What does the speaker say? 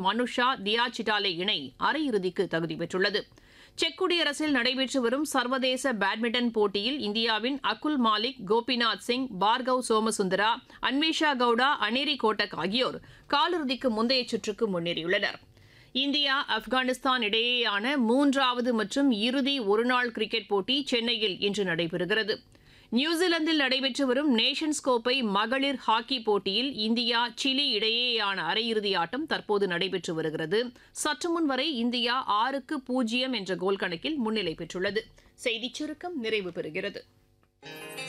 மனுஷா தியா சிட்டாலே இணை அரையிறுதிக்கு தகுதி பெற்றுள்ளது செக் குடியரசில் நடைபெற்று வரும் சர்வதேச பேட்மிண்டன் போட்டியில் இந்தியாவின் அகுல் மாலிக் கோபிநாத் சிங் பார்கவ் சோமசுந்தரா அன்வேஷா கவுடா அனேரி கோட்டக் ஆகியோர் காலிறுதிக்கு முந்தைய சுற்றுக்கு முன்னேறியுள்ளனர் இந்தியா ஆப்கானிஸ்தான் இடையேயான மூன்றாவது மற்றும் இறுதி ஒருநாள் கிரிக்கெட் போட்டி சென்னையில் இன்று நடைபெறுகிறது நியூசிலாந்தில் நடைபெற்று வரும் நேஷன்ஸ் கோப்பை மகளிர் ஹாக்கி போட்டியில் இந்தியா சிலி இடையேயான அரையிறுதி ஆட்டம் தற்போது நடைபெற்று வருகிறது சற்று முன் வரை இந்தியா ஆறுக்கு பூஜ்ஜியம் என்ற கோல் கணக்கில் முன்னிலை பெற்றுள்ளது செய்திச் சுருக்கம் நிறைவு பெறுகிறது